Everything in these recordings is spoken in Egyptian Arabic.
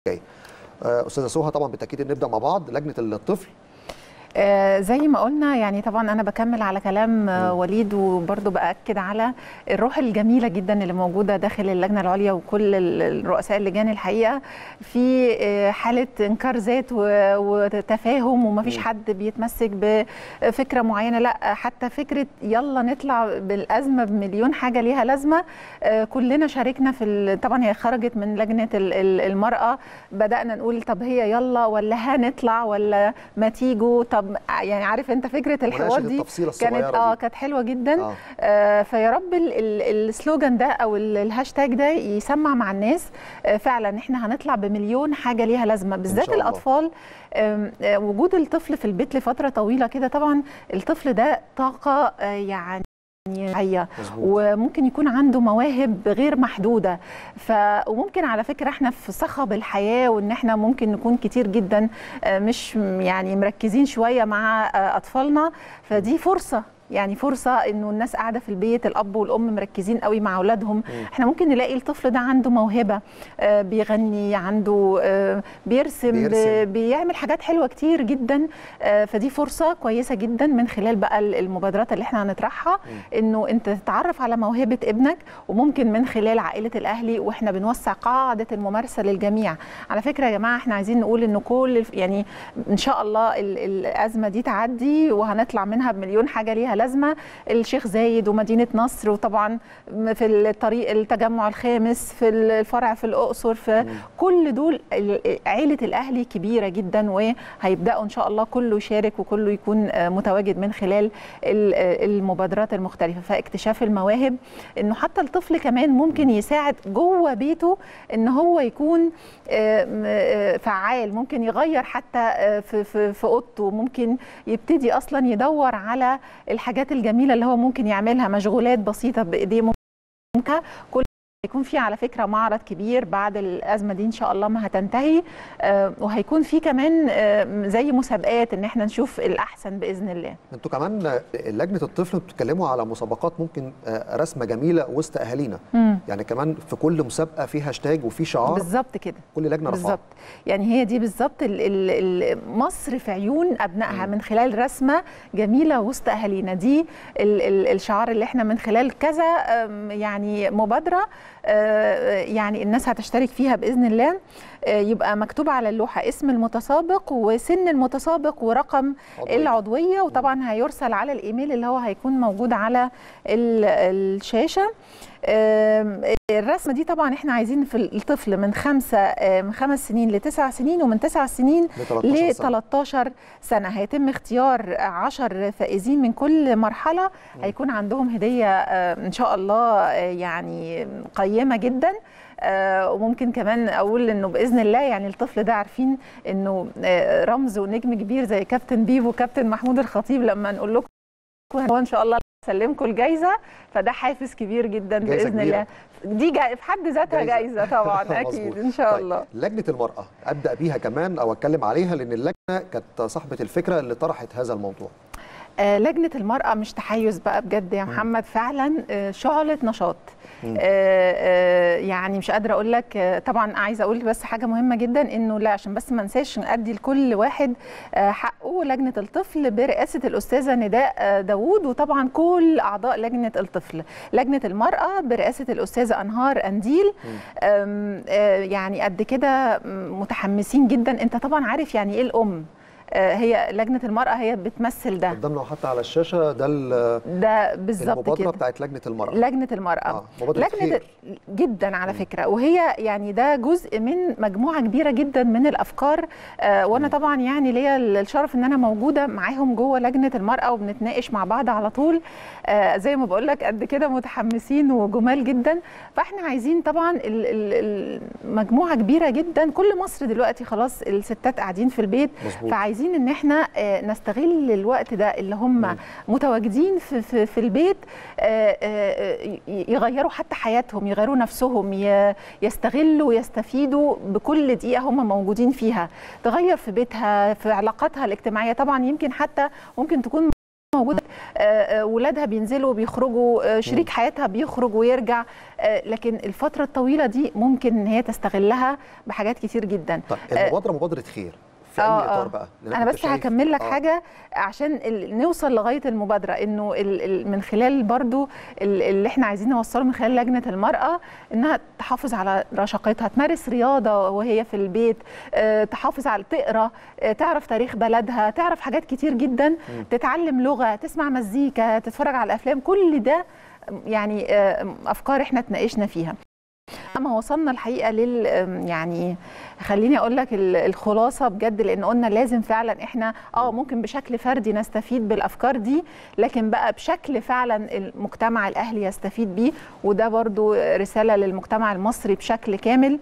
جاي آه، استاذه سوها طبعا بالتاكيد نبدا مع بعض لجنه الطفل آه، زي ما قلنا يعني طبعا انا بكمل على كلام آه، وليد وبرضه باكد على الروح الجميله جدا اللي موجوده داخل اللجنه العليا وكل ال- الرؤساء اللجان الحقيقه في آه، حاله انكار ذات و- وتفاهم ومفيش حد بيتمسك بفكره معينه لا حتى فكره يلا نطلع بالازمه بمليون حاجه ليها لازمه آه، كلنا شاركنا في ال- طبعا هي خرجت من لجنه ال- ال- المراه بدانا نقول طب هي يلا ولا هنطلع ولا ما تيجوا طب يعني عارف انت فكره الحوار مناقشة دي التفصيلة الصغيرة كانت اه دي. كانت حلوه جدا آه. آه فيا رب ال- ال- السلوجان ده او ال- الهاشتاج ده يسمع مع الناس آه فعلا احنا هنطلع بمليون حاجه ليها لازمه بالذات شاء الله. الاطفال آم، آه وجود الطفل في البيت لفتره طويله كده طبعا الطفل ده طاقه آه يعني حية مظبوط. وممكن يكون عنده مواهب غير محدودة ف... وممكن على فكرة احنا في صخب الحياة وان احنا ممكن نكون كتير جدا آه، مش م- يعني مركزين شوية مع آه، أطفالنا فدي فرصة يعني فرصة انه الناس قاعدة في البيت الأب والأم مركزين قوي مع أولادهم احنا ممكن نلاقي الطفل ده عنده موهبة آه، بيغني عنده آه، بيرسم, بيرسم. ب- بيعمل حاجات حلوة كتير جدا آه، فدي فرصة كويسة جدا من خلال بقى ال- المبادرات اللي احنا هنطرحها انه انت تتعرف على موهبة ابنك وممكن من خلال عائلة الاهلي واحنا بنوسع قاعدة الممارسة للجميع على فكرة يا جماعة احنا عايزين نقول انه كل الف- يعني ان شاء الله ال- الازمة دي تعدي وهنطلع منها بمليون حاجة ليها لازمة الشيخ زايد ومدينة نصر وطبعا في الطريق التجمع الخامس في الفرع في الاقصر في كل دول ال- عيلة الاهلي كبيرة جدا وهيبداوا ان شاء الله كله يشارك وكله يكون آه، متواجد من خلال ال- آه، المبادرات المختلفة فاكتشاف المواهب انه حتى الطفل كمان ممكن يساعد جوه بيته ان هو يكون آه، م- آه، فعال ممكن يغير حتى آه، في في في اوضته ممكن يبتدي اصلا يدور على الحاجات الجميله اللي هو ممكن يعملها مشغولات بسيطه بايديه ممكن كل هيكون في على فكره معرض كبير بعد الازمه دي ان شاء الله ما هتنتهي آه، وهيكون في كمان آه، زي مسابقات ان احنا نشوف الاحسن باذن الله انتوا كمان آه، لجنه الطفل بتتكلموا على مسابقات ممكن آه، رسمه جميله وسط اهالينا مم. يعني كمان في كل مسابقه في هاشتاج وفي شعار بالظبط كده كل لجنه رفعها بالظبط يعني هي دي بالظبط ال- ال- ال- مصر في عيون ابنائها من خلال رسمه جميله وسط اهالينا دي ال- ال- الشعار اللي احنا من خلال كذا أم، يعني مبادره آه، يعني الناس هتشترك فيها باذن الله آه، يبقى مكتوب على اللوحه اسم المتسابق وسن المتسابق ورقم عضوية. العضويه وطبعا هيرسل على الايميل اللي هو هيكون موجود على ال- الشاشه آم، الرسمه دي طبعا احنا عايزين في الطفل من خمسه آه، من خمس سنين لتسع سنين ومن تسع سنين ل 13 ل سنة. 13 سنه هيتم اختيار 10 فائزين من كل مرحله هيكون عندهم هديه آه، ان شاء الله آه، يعني قيمه جدا آه، وممكن كمان اقول انه باذن الله يعني الطفل ده عارفين انه آه، رمز ونجم كبير زي كابتن بيبو وكابتن محمود الخطيب لما نقول لكم هو ان شاء الله سلمكم الجائزه فده حافز كبير جدا جايزة باذن كبيرة. الله دي جا... في حد ذاتها جايزة. جائزه طبعا اكيد مظبوط. ان شاء طيب، الله لجنه المراه ابدا بيها كمان او اتكلم عليها لان اللجنه كانت صاحبه الفكره اللي طرحت هذا الموضوع آه، لجنة المرأة مش تحيز بقى بجد يا محمد فعلا آه، شعلة نشاط مم. آه، آه، يعني مش قادرة أقول لك آه، طبعا عايزة أقول بس حاجة مهمة جدا إنه لا عشان بس ما ننساش نأدي لكل واحد آه، حقه لجنة الطفل برئاسة الأستاذة نداء آه، داوود وطبعا كل أعضاء لجنة الطفل لجنة المرأة برئاسة الأستاذة أنهار أنديل آم، آه، يعني قد كده م- متحمسين جدا أنت طبعا عارف يعني إيه الأم آه، هي لجنة المرأة هي بتمثل ده قدامنا حتى على الشاشه ده ال- ده بالظبط المبادره كده بتاعت لجنه المراه لجنه المراه آه، مبادرة لجنه خير. جدا على فكره وهي يعني ده جزء من مجموعه كبيره جدا من الافكار آه وانا طبعا يعني ليا الشرف ان انا موجوده معاهم جوه لجنه المراه وبنتناقش مع بعض على طول آه زي ما بقول لك قد كده متحمسين وجمال جدا فاحنا عايزين طبعا ال- ال- المجموعه كبيره جدا كل مصر دلوقتي خلاص الستات قاعدين في البيت مظبوط. فعايزين ان احنا آه، نستغل الوقت ده اللي هم متواجدين في في, في البيت آه، آه، ي- يغيروا حتى حياتهم يغيروا نفسهم ي- يستغلوا ويستفيدوا بكل دقيقه هم موجودين فيها تغير في بيتها في علاقاتها الاجتماعيه طبعا يمكن حتى ممكن تكون موجوده آه، آه، ولادها بينزلوا بيخرجوا آه، شريك حياتها بيخرج ويرجع آه، لكن الفتره الطويله دي ممكن ان هي تستغلها بحاجات كتير جدا طيب المبادره مبادره خير في اي آه، اطار آه. بقى لأن انا كنت بس شايف- هكمل لك آه. حاجه عشان ال- نوصل لغايه المبادره انه ال- ال- من خلال برضو ال- اللي احنا عايزين نوصله من خلال لجنه المراه انها تحافظ على رشاقتها تمارس رياضه وهي في البيت آه، تحافظ على تقرا آه، تعرف تاريخ بلدها تعرف حاجات كتير جدا تتعلم لغه تسمع مزيكا تتفرج على افلام كل ده يعني آه، افكار احنا اتناقشنا فيها اما وصلنا الحقيقه لل يعني خليني اقول لك ال- الخلاصه بجد لان قلنا لازم فعلا احنا اه ممكن بشكل فردي نستفيد بالافكار دي لكن بقى بشكل فعلا المجتمع الاهلي يستفيد بيه وده برضو رساله للمجتمع المصري بشكل كامل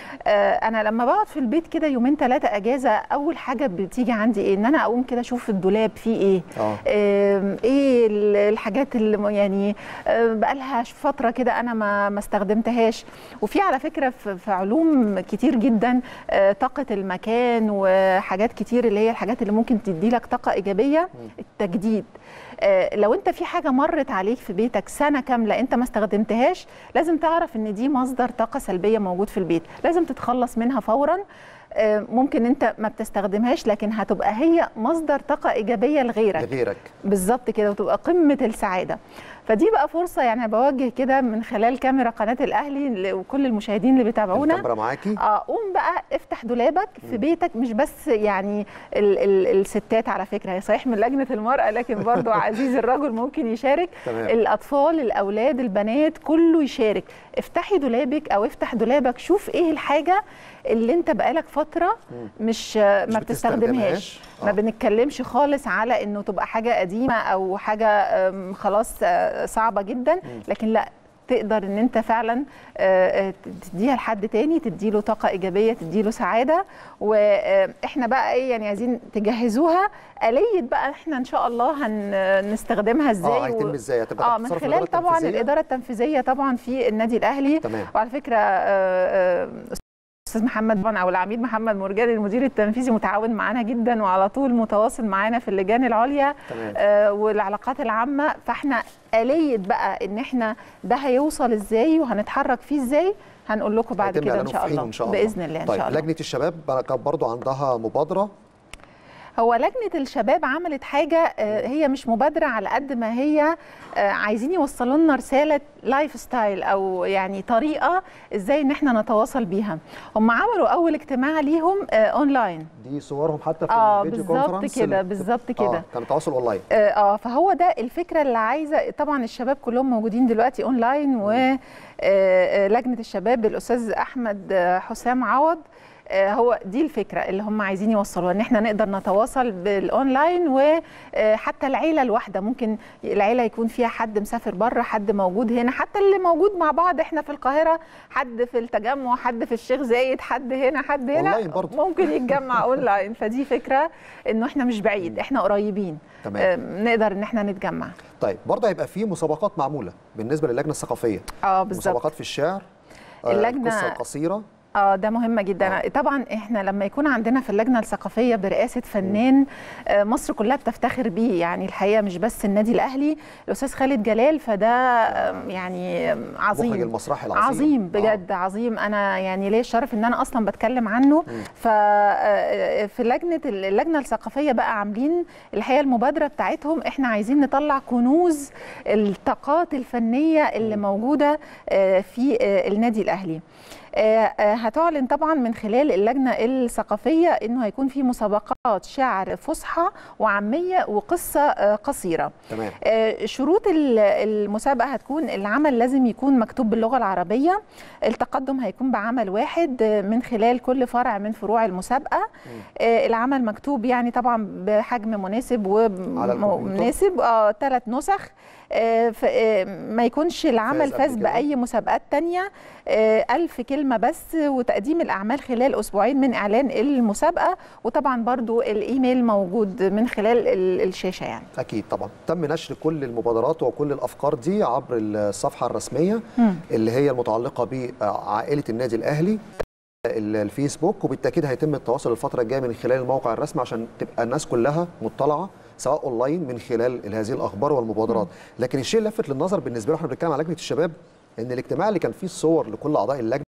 آه انا لما بقعد في البيت كده يومين ثلاثه اجازه اول حاجه بتيجي عندي ايه ان انا اقوم كده اشوف الدولاب فيه ايه اه آم، ايه ال- الحاجات اللي م- يعني آه، بقالها ش- فتره كده انا ما ما استخدمتهاش وفي على فكره في في علوم كتير جدا آه، طاقه المكان وحاجات كتير اللي هي الحاجات اللي ممكن تدي لك طاقه ايجابيه التجديد آه، لو انت في حاجه مرت عليك في بيتك سنه كامله انت ما استخدمتهاش لازم تعرف ان دي مصدر طاقه سلبيه موجود في البيت لازم تتخلص منها فورا آه، ممكن انت ما بتستخدمهاش لكن هتبقى هي مصدر طاقه ايجابيه لغيرك لغيرك بالظبط كده وتبقى قمه السعاده فدي بقى فرصه يعني بوجه كده من خلال كاميرا قناه الاهلي ل- وكل المشاهدين اللي بيتابعونا الكاميرا معاكي اه قوم بقى افتح دولابك في بيتك مش بس يعني ال ال الستات على فكره هي صحيح من لجنه المراه لكن برضو عزيز الرجل ممكن يشارك تمام. الاطفال الاولاد البنات كله يشارك افتحي دولابك او افتح دولابك شوف ايه الحاجه اللي انت بقالك فتره مش ما بتستخدمهاش. بتستخدمهاش آه. ما بنتكلمش خالص على انه تبقى حاجه قديمه او حاجه أم، خلاص آه، صعبه جدا لكن لا تقدر ان انت فعلا آه، آه، تديها لحد تاني تديله طاقه ايجابيه تديله سعاده واحنا بقى ايه يعني عايزين تجهزوها آلية بقى احنا ان شاء الله هنستخدمها ازاي اه هيتم ازاي هتبقى اه تحت من صرف خلال الإدارة طبعا التنفيذية؟ الاداره التنفيذيه طبعا في النادي الاهلي تمام وعلى فكره آه، آه، استاذ محمد طبعا او العميد محمد مرجان المدير التنفيذي متعاون معانا جدا وعلى طول متواصل معانا في اللجان العليا تمام آه، والعلاقات العامه فاحنا آلية بقى ان احنا ده هيوصل ازاي وهنتحرك فيه ازاي هنقول لكم بعد هيتم كده ان إعلانه شاء في حينه الله إن شاء الله. باذن الله ان طيب شاء الله لجنه الشباب كانت برضو عندها مبادره هو لجنة الشباب عملت حاجة آه، هي مش مبادرة على قد ما هي آه، عايزين يوصلوا لنا رسالة لايف ستايل أو يعني طريقة إزاي إن إحنا نتواصل بيها هم عملوا أول اجتماع ليهم آه، أونلاين دي صورهم حتى في اه الفيديو بالظبط كونفرنس كده اللي- بالظبط كده اه كان تواصل اونلاين اه آه، فهو ده الفكره اللي عايزه طبعا الشباب كلهم موجودين دلوقتي اونلاين ولجنه الشباب الاستاذ احمد آه، حسام عوض آه، هو دي الفكره اللي هم عايزين يوصلوها ان احنا نقدر نتواصل بالاونلاين وحتى العيله الواحده ممكن العيله يكون فيها حد مسافر بره حد موجود هنا حتى اللي موجود مع بعض احنا في القاهره حد في التجمع حد في الشيخ زايد حد هنا حد هنا أونلاين برضه. ممكن يتجمع اونلاين فدي فكره انه احنا مش بعيد احنا قريبين تمام آم، نقدر ان احنا نتجمع طيب برضه هيبقى في مسابقات معموله بالنسبه للجنه الثقافيه اه بالظبط مسابقات في الشعر آه، اللجنة- القصه القصيره اه ده مهمه جدا آه. طبعا احنا لما يكون عندنا في اللجنه الثقافيه برئاسه فنان آه، مصر كلها بتفتخر بيه يعني الحقيقه مش بس النادي الاهلي الاستاذ خالد جلال فده آم، يعني آم، مخرج عظيم المسرحي العظيم عظيم آه. بجد عظيم انا يعني ليه الشرف ان انا اصلا بتكلم عنه ففي لجنه اللجنه الثقافيه بقى عاملين الحقيقه المبادره بتاعتهم احنا عايزين نطلع كنوز الطاقات الفنيه اللي موجوده آه، في آه، النادي الاهلي آه، آه، هتعلن طبعا من خلال اللجنه الثقافيه انه هيكون في مسابقات شعر فصحى وعاميه وقصه آه، قصيره تمام آه، شروط ال- المسابقه هتكون العمل لازم يكون مكتوب باللغه العربيه التقدم هيكون بعمل واحد آه، من خلال كل فرع من فروع المسابقه آه، العمل مكتوب يعني طبعا بحجم مناسب على الكمبيوتر. ومناسب اه ثلاث نسخ آه، ف- آه، ما يكونش العمل فاز قبل فاز كده. بأي مسابقات تانية آه، ألف كلمة بس وتقديم الأعمال خلال أسبوعين من إعلان المسابقة وطبعا برضو الإيميل موجود من خلال ال- الشاشة يعني اكيد طبعا تم نشر كل المبادرات وكل الافكار دي عبر الصفحه الرسميه مم. اللي هي المتعلقه بعائله النادي الاهلي ال- الفيسبوك وبالتاكيد هيتم التواصل الفتره الجايه من خلال الموقع الرسمي عشان تبقى الناس كلها مطلعه سواء اونلاين من خلال هذه الاخبار والمبادرات لكن الشيء اللافت للنظر بالنسبه له احنا بنتكلم على لجنه الشباب ان الاجتماع اللي كان فيه الصور لكل اعضاء اللجنه